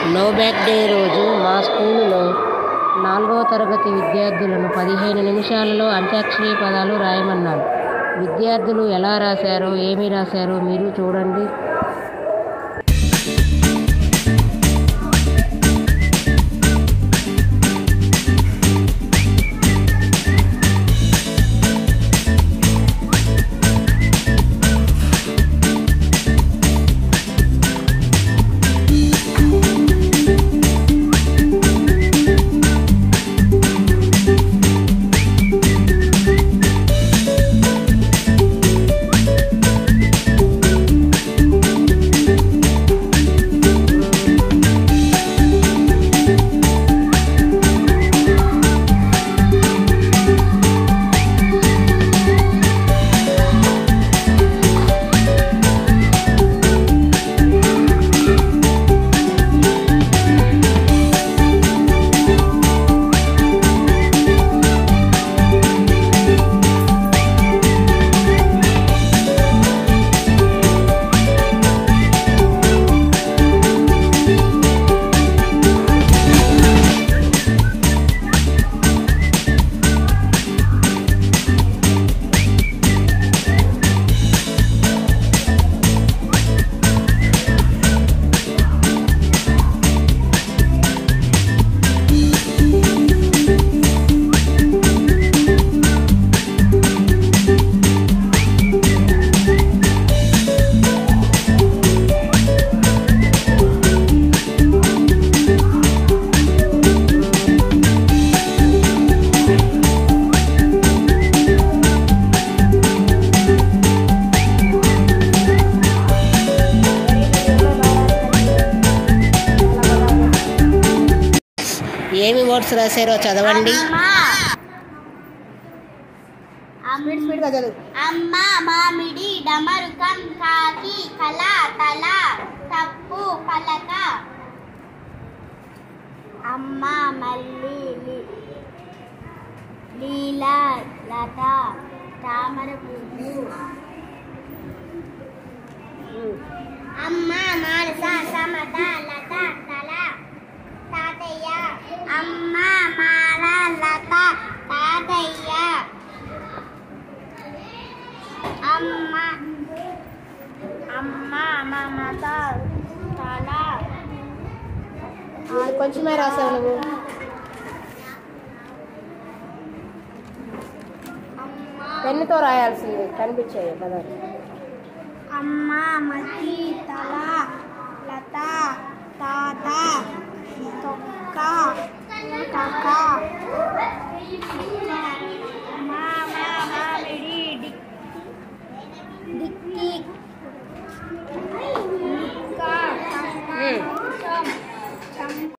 no back day రోజు మా స్కూలులో నాలుగవ తరగతి విద్యార్థులను పదిహేను నిమిషాలలో అంత్యాక్షరి పదాలు రాయమన్నాను విద్యార్థులు ఎలా రాశారో ఏమి రాశారో మీరు చూడండి ఏమి వర్డ్స్ రాశారో చదవండి అమ్మ స్పీడ్గా చదువు అమ్మ మామిడి డమరుకం కాకి కల తల తప్పు పలక అమ్మ మల్లి లి- లీల లత తామర పువ్వు అమ్మ మానస సమత లత తల తాతయ్య అమ్మ మాల లత తాతయ్య అమ్మ అమ్మ మమత తల కొంచెమే రాసావు నువ్వు అమ్మ పెన్నుతో రాయాల్సింది కనిపించాయి పదాలు అమ్మ మతి తల లత తాత తొక్క తొక్క